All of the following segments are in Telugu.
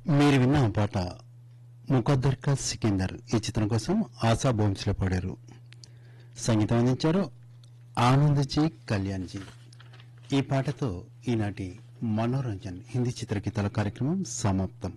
మీరు విన్న ఆ పాట ముఖద్దర్ కా సికిందర్ ఈ చిత్రం కోసం ఆశా బోమ్స్లో పాడారు సంగీతం అందించారు ఆనందజీ కళ్యాణ్జీ ఈ పాటతో ఈనాటి మనోరంజన్ హిందీ చిత్రగీతాల కార్యక్రమం సమాప్తం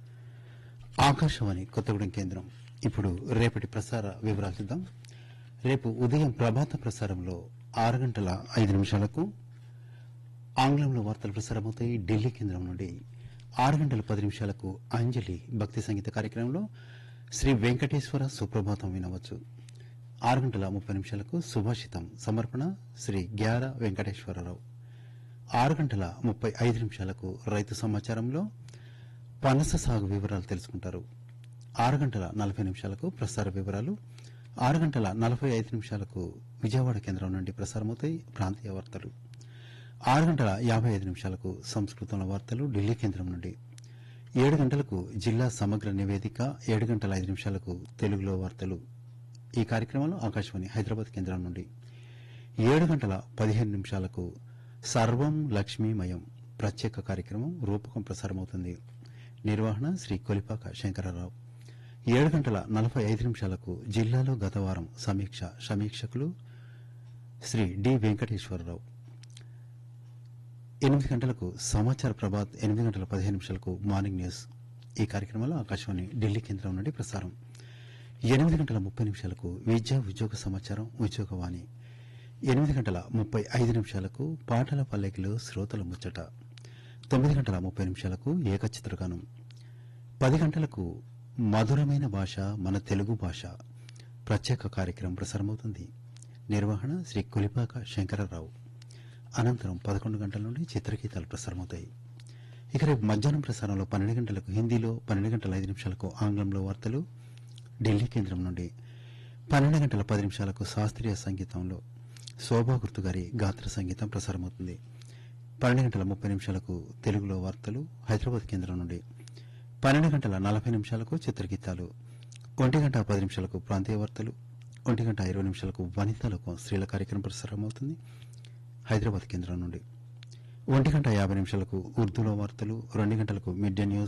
ఆకాశవాణి కొత్తగూడెం కేంద్రం ఇప్పుడు రేపటి ప్రసార వివరాలు చూద్దాం రేపు ఉదయం ప్రభాత ప్రసారంలో ఆరు గంటల ఐదు నిమిషాలకు ఆంగ్లంలో వార్తలు ప్రసారమవుతాయి ఢిల్లీ కేంద్రం నుండి ఆరు గంటల పది నిమిషాలకు అంజలి భక్తి సంగీత కార్యక్రమంలో శ్రీ వెంకటేశ్వర సుప్రభాతం వినవచ్చు ఆరు గంటల ముప్పై నిమిషాలకు సుభాషితం సమర్పణ శ్రీ గ్యార వెంకటేశ్వరరావు ఆరు గంటల ముప్పై ఐదు నిమిషాలకు రైతు సమాచారంలో పనస సాగు వివరాలు తెలుసుకుంటారు ఆరు గంటల నలభై నిమిషాలకు ప్రసార వివరాలు ఆరు గంటల నలభై ఐదు నిమిషాలకు విజయవాడ కేంద్రం నుండి ప్రసారమవుతాయి ప్రాంతీయ వార్తలు ఆరు గంటల యాభై ఐదు నిమిషాలకు సంస్కృతంలో వార్తలు ఢిల్లీ కేంద్రం నుండి ఏడు గంటలకు జిల్లా సమగ్ర నివేదిక ఏడు గంటల ఐదు నిమిషాలకు తెలుగులో వార్తలు ఈ కార్యక్రమంలో ఆకాశవాణి హైదరాబాద్ కేంద్రం నుండి ఏడు గంటల పదిహేను నిమిషాలకు సర్వం లక్ష్మీమయం ప్రత్యేక కార్యక్రమం రూపకం ప్రసారమవుతుంది నిర్వహణ శ్రీ కొలిపాక శంకరరావు ఏడు గంటల నలభై ఐదు నిమిషాలకు జిల్లాలో గత వారం సమీక్ష సమీక్షకులు శ్రీ డి వెంకటేశ్వరరావు ఎనిమిది గంటలకు సమాచార ప్రభాత్ ఎనిమిది గంటల పదిహేను నిమిషాలకు మార్నింగ్ న్యూస్ ఈ కార్యక్రమంలో ఆకాశవాణి ఢిల్లీ కేంద్రం నుండి ప్రసారం ఎనిమిది గంటల ముప్పై నిమిషాలకు విద్యా ఉద్యోగ సమాచారం ఉద్యోగవాణి ఎనిమిది గంటల ముప్పై ఐదు నిమిషాలకు పాటల పల్లెకిలో శ్రోతల ముచ్చట తొమ్మిది గంటల ముప్పై నిమిషాలకు ఏకచిత్రగానం పది గంటలకు మధురమైన భాష మన తెలుగు భాష ప్రత్యేక కార్యక్రమం ప్రసారమవుతుంది నిర్వహణ శ్రీ కొలిపాక శంకరరావు అనంతరం పదకొండు గంటల నుండి చిత్రగీతాలు ప్రసారమవుతాయి ఇక రేపు మధ్యాహ్నం ప్రసారంలో పన్నెండు గంటలకు హిందీలో పన్నెండు గంటల ఐదు నిమిషాలకు ఆంగ్లంలో వార్తలు ఢిల్లీ కేంద్రం నుండి పన్నెండు గంటల పది నిమిషాలకు శాస్త్రీయ సంగీతంలో శోభా గుర్తు గారి గాత్ర సంగీతం ప్రసారమవుతుంది పన్నెండు గంటల ముప్పై నిమిషాలకు తెలుగులో వార్తలు హైదరాబాద్ కేంద్రం నుండి పన్నెండు గంటల నలభై నిమిషాలకు చిత్రగీతాలు ఒంటి గంట పది నిమిషాలకు ప్రాంతీయ వార్తలు ఒంటి గంట ఇరవై నిమిషాలకు వనితలకు స్త్రీల కార్యక్రమం ప్రసారమవుతుంది హైదరాబాద్ కేంద్రం నుండి ఒంటి గంట యాభై నిమిషాలకు ఉర్దూలో వార్తలు రెండు గంటలకు మిడ్ డే న్యూస్